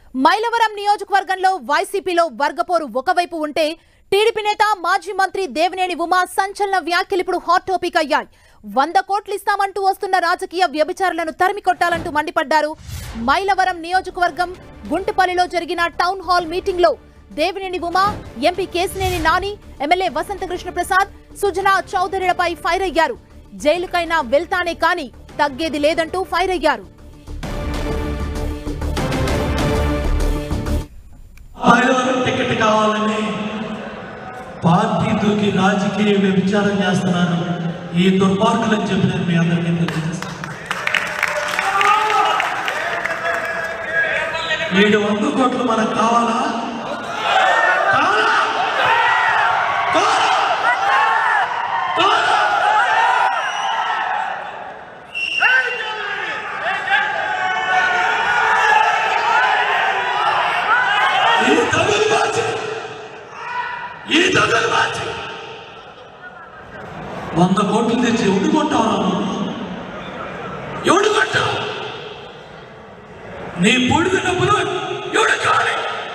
మైలవరం నియోజకవర్గంలో వైసీపీలో వర్గపోరు ఒకవైపు ఉంటే టీడీపీ నేత మాజీ మంత్రి దేవినేని ఉమా సంచలన వ్యాఖ్యలు ఇప్పుడు హాట్ టాపిక్ అయ్యాయి వంద కోట్లు ఇస్తామంటూ వస్తున్న రాజకీయ వ్యభిచారులను తరిమి కొట్టాలంటూ మండిపడ్డారు మైలవరం నియోజకవర్గం గుంటుపల్లిలో జరిగిన టౌన్ హాల్ మీటింగ్ లో దేవినేని ఉమా ఎంపీ కేసినేని నాని ఎమ్మెల్యే వసంత కృష్ణ ప్రసాద్ సుజనా చౌదరిలపై ఫైర్ అయ్యారు జైలుకైనా వెళ్తానే కానీ తగ్గేది లేదంటూ ఫైర్ అయ్యారు మైలవరం టికెట్ కావాలని పార్టీ దూకి రాజకీయ వ్యభిచారం చేస్తున్నారు ఈ దుర్మార్గులని చెప్పి నేను మీ అందరికీ తెలియజేస్తాను ఏడు వంద కోట్లు మనకు కావాలా కావాలా? కావాలా? కావాలా? ఈ తగులు మార్చి ఈ తగులు మార్చి వంద కోట్లు తెచ్చి ఎవడు కొట్టావు ఎవడు కొట్టావు నీ బూడిద డబ్బులు ఎవడు కావాలి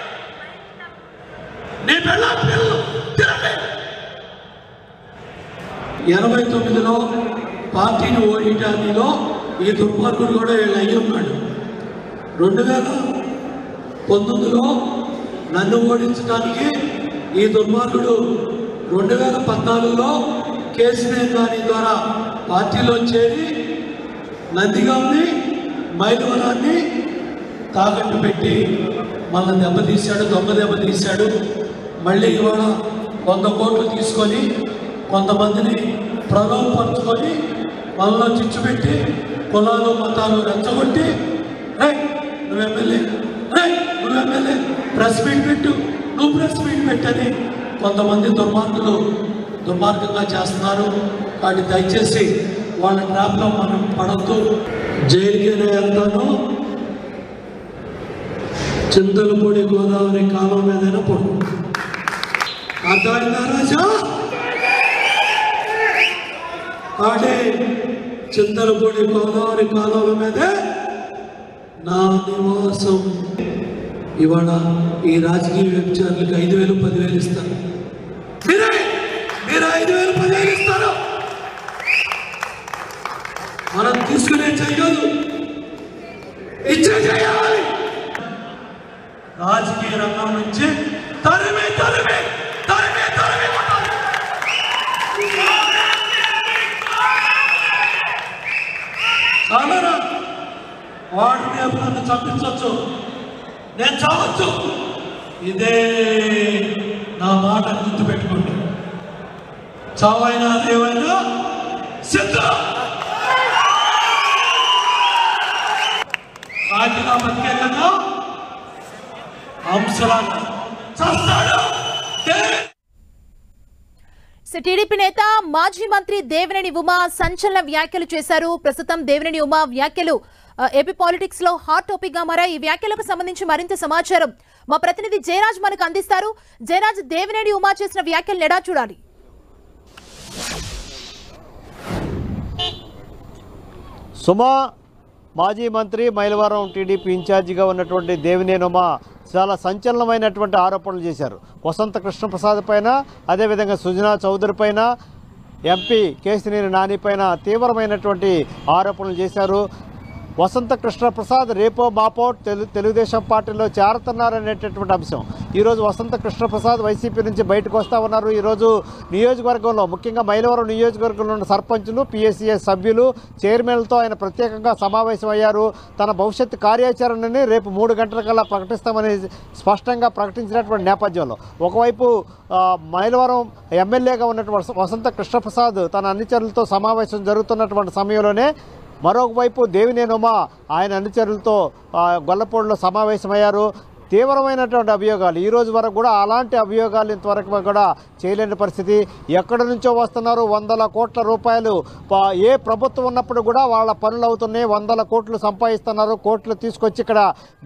నీ పిల్ల పిల్లలు తిరగలే ఎనభై తొమ్మిదిలో పార్టీని ఓడించాలో ఈ దుర్మార్గుడు కూడా వీళ్ళు అయ్యి ఉన్నాడు రెండు వేల పంతొమ్మిదిలో నన్ను ఓడించడానికి ఈ దుర్మార్గుడు రెండు వేల పద్నాలుగులో కేసీఆర్ గారి ద్వారా పార్టీలో చేరి నందిగాంని మైలవరాన్ని తాకట్టు పెట్టి మళ్ళీ దెబ్బతీశాడు దొంగ దెబ్బతీశాడు మళ్ళీ ఇవాళ వంద కోట్లు తీసుకొని కొంతమందిని ప్రలోభపరుచుకొని మనలో చిచ్చు పెట్టి కులాలు మతాలు రెచ్చగొట్టి రే నువ్వు ఎమ్మెల్యే రే నువ్వు ఎమ్మెల్యే ప్రెస్ మీట్ పెట్టు నువ్వు ప్రెస్ మీట్ పెట్టని కొంతమంది దుర్మార్గులు దుర్మార్గంగా చేస్తున్నారు కాబట్టి దయచేసి వాళ్ళ ట్రాప్లో మనం పడద్దు జైలుకి వెళ్తాను చింతలపూడి గోదావరి కాలం మీదైనా పడు అర్థమైందా రాజా కాబట్టి చింతలపూడి గోదావరి కాలువల మీదే నా నివాసం ఇవాళ ఈ రాజకీయ వ్యభిచారులకు ఐదు వేలు పదివేలు ఇస్తారు మీరే మీరు ఐదు వేలు పదివేలు ఇస్తారు మనం తీసుకునే చేయదు ఇచ్చే చేయాలి రాజకీయ రంగం నుంచి తరిమి తరిమి తరిమి తరిమి కొట్టాలి. చాలరా వాడు రేపు నన్ను చంపించవచ్చు నేను చావచ్చు ఇదే నా మాట గుర్తుపెట్టుకోండి చావైనా దేవైనా సిద్ధం కాకినా బతికే కన్నా హంసలాగా చస్తాడు దేవి సో టీడీపీ నేత మాజీ మంత్రి దేవినేని ఉమా సంచలన వ్యాఖ్యలు చేశారు ప్రస్తుతం దేవినేని ఉమా వ్యాఖ్యలు ఆ, ఏపీ పాలిటిక్స్ లో హాట్ టాపిక్ గా మారాయి ఈ వ్యాఖ్యలకు సంబంధించి మరింత సమాచారం మా ప్రతినిధి జయరాజ్ మనకు అందిస్తారు జయరాజ్ దేవినేని ఉమా చేసిన వ్యాఖ్యలు ఎడా చూడాలి సుమా మాజీ మంత్రి మైలవరం టీడీపీ ఇన్ఛార్జిగా ఉన్నటువంటి దేవినేనుమ చాలా సంచలనమైనటువంటి ఆరోపణలు చేశారు వసంత కృష్ణప్రసాద్ పైన అదేవిధంగా సుజనా చౌదరి పైన ఎంపీ కేసినేని నాని పైన తీవ్రమైనటువంటి ఆరోపణలు చేశారు వసంత కృష్ణప్రసాద్ రేపో మాపో తెలు తెలుగుదేశం పార్టీలో చేరుతున్నారనేటటువంటి అంశం ఈరోజు వసంత కృష్ణప్రసాద్ వైసీపీ నుంచి బయటకు వస్తూ ఉన్నారు ఈరోజు నియోజకవర్గంలో ముఖ్యంగా మైలవరం నియోజకవర్గంలో ఉన్న సర్పంచులు పిఎస్సిఎస్ సభ్యులు చైర్మన్లతో ఆయన ప్రత్యేకంగా సమావేశమయ్యారు తన భవిష్యత్తు కార్యాచరణని రేపు మూడు గంటలకల్లా ప్రకటిస్తామని స్పష్టంగా ప్రకటించినటువంటి నేపథ్యంలో ఒకవైపు ఆ, మైలవరం ఎమ్మెల్యేగా ఉన్నటువంటి వసంత కృష్ణప్రసాద్ తన అనుచరులతో సమావేశం జరుగుతున్నటువంటి సమయంలోనే మరొకవైపు దేవినేనుమ ఆయన అనుచరులతో ఆ, గొల్లపూడిలో సమావేశమయ్యారు తీవ్రమైనటువంటి అభియోగాలు ఈ రోజు వరకు కూడా అలాంటి అభియోగాలు ఇంతవరకు కూడా చేయలేని పరిస్థితి ఎక్కడి నుంచో వస్తున్నారు వందల కోట్ల రూపాయలు ప- ఏ ప్రభుత్వం ఉన్నప్పుడు కూడా వాళ్ళ పనులు అవుతున్నాయి వందల కోట్లు సంపాదిస్తున్నారు కోట్లు తీసుకొచ్చి ఇక్కడ గ్యా-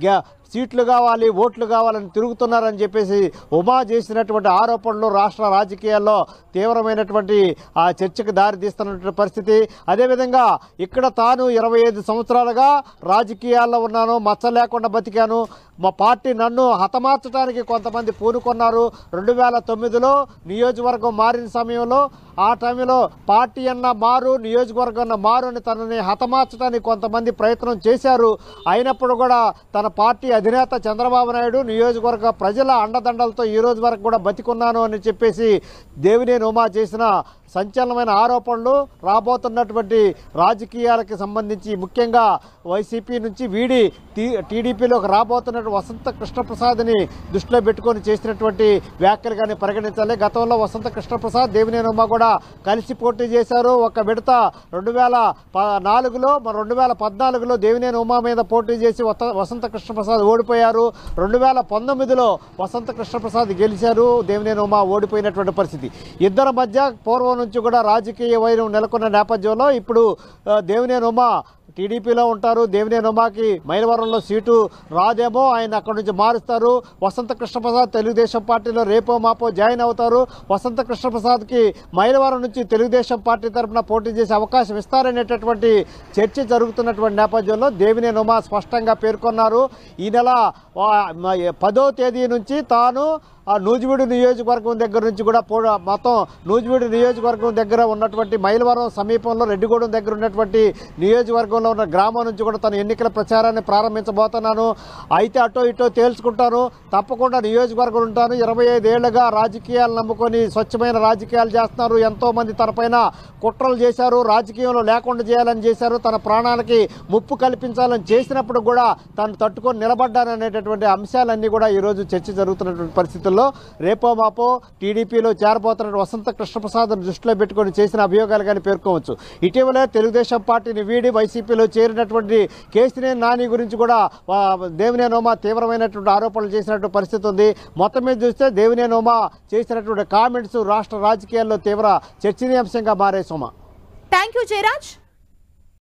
సీట్లు కావాలి ఓట్లు కావాలని తిరుగుతున్నారని చెప్పేసి ఉమా చేసినటువంటి ఆరోపణలు రాష్ట్ర రాజకీయాల్లో తీవ్రమైనటువంటి ఆ చర్చకు దారితీస్తున్నటువంటి పరిస్థితి అదేవిధంగా ఇక్కడ తాను ఇరవై ఐదు సంవత్సరాలుగా రాజకీయాల్లో ఉన్నాను మచ్చ లేకుండా బతికాను మా పార్టీ నన్ను హతమార్చడానికి కొంతమంది పూనుకున్నారు రెండు వేల తొమ్మిదిలో నియోజకవర్గం మారిన సమయంలో ఆ టైంలో పార్టీ అన్న మారు నియోజకవర్గం అన్న మారు అని తనని హతమార్చడానికి కొంతమంది ప్రయత్నం చేశారు అయినప్పుడు కూడా తన పార్టీ అధినేత చంద్రబాబు నాయుడు నియోజకవర్గ ప్రజల అండదండలతో ఈ రోజు వరకు కూడా బతికున్నాను అని చెప్పేసి దేవినేని ఉమా చేసిన సంచలనమైన ఆరోపణలు రాబోతున్నటువంటి రాజకీయాలకు సంబంధించి ముఖ్యంగా వైసీపీ నుంచి వీడి టీ టీడీపీలోకి రాబోతున్నటువంటి వసంత కృష్ణప్రసాద్ని దృష్టిలో పెట్టుకొని చేసినటువంటి వ్యాఖ్యలుగానే పరిగణించాలి గతంలో వసంత కృష్ణప్రసాద్ దేవినేని ఉమా కూడా కలిసి పోటీ చేశారు ఒక విడత రెండు వేల ప నాలుగులో మరి రెండు వేల పద్నాలుగులో దేవినేని ఉమా మీద పోటీ చేసి వత- వసంత కృష్ణప్రసాద్ ఓడిపోయారు రెండు వేల పంతొమ్మిదిలో వసంత కృష్ణప్రసాద్ గెలిచారు దేవినేని ఉమా ఓడిపోయినటువంటి పరిస్థితి ఇద్దరి మధ్య పూర్వం నుంచి కూడా రాజకీయ వైరం నెలకొన్న నేపథ్యంలో ఇప్పుడు ఆ, దేవినేని ఉమా టీడీపీలో ఉంటారు దేవినేని ఉమాకి మైలవరంలో సీటు రాదేమో ఆయన అక్కడి నుంచి మారుస్తారు వసంత కృష్ణప్రసాద్ తెలుగుదేశం పార్టీలో రేపో మాపో జాయిన్ అవుతారు వసంత కృష్ణప్రసాద్కి మైలవరం నుంచి తెలుగుదేశం పార్టీ తరఫున పోటీ చేసే అవకాశం ఇస్తారనేటటువంటి చర్చ జరుగుతున్నటువంటి నేపథ్యంలో దేవినేని ఉమా స్పష్టంగా పేర్కొన్నారు ఈ నెల ఆ, మ- పదో తేదీ నుంచి తాను ఆ నూజివీడు నియోజకవర్గం దగ్గర నుంచి కూడా పో మొత్తం నూజివీడు నియోజకవర్గం దగ్గర ఉన్నటువంటి మైలవరం సమీపంలో రెడ్డిగూడెం దగ్గర ఉన్నటువంటి నియోజకవర్గంలో ఉన్న గ్రామం నుంచి కూడా తన ఎన్నికల ప్రచారాన్ని ప్రారంభించబోతున్నాను అయితే అటో ఇటో తేల్చుకుంటాను తప్పకుండా నియోజకవర్గం ఉంటాను ఇరవై ఐదేళ్లుగా రాజకీయాలు నమ్ముకొని స్వచ్ఛమైన రాజకీయాలు చేస్తున్నారు ఎంతోమంది తనపైన కుట్రలు చేశారు రాజకీయంలో లేకుండా చేయాలని చేశారు తన ప్రాణాలకి ముప్పు కల్పించాలని చేసినప్పుడు కూడా తను తట్టుకొని నిలబడ్డాననేటటువంటి అంశాలన్నీ కూడా ఈరోజు చర్చ జరుగుతున్నటువంటి పరిస్థితుల్లో రేపో మాపో టీడీపీలో చేరబోతున్న వసంత కృష్ణప్రసాద్ దృష్టిలో పెట్టుకొని చేసిన అభియోగాలు కానీ పేర్కోవచ్చు ఇటీవలే తెలుగుదేశం పార్టీని వీడి వైసీపీలో చేరినటువంటి కేసినేని నాని గురించి కూడా ఆ, దేవినేని ఉమా తీవ్రమైనటువంటి ఆరోపణలు చేసినటువంటి పరిస్థితి ఉంది మొత్తం మీద చూస్తే దేవినేని ఉమా చేసినటువంటి కామెంట్స్ రాష్ట్ర రాజకీయాల్లో తీవ్ర చర్చనీయాంశంగా మారే సుమా థ్యాంక్ యూ జయరాజ్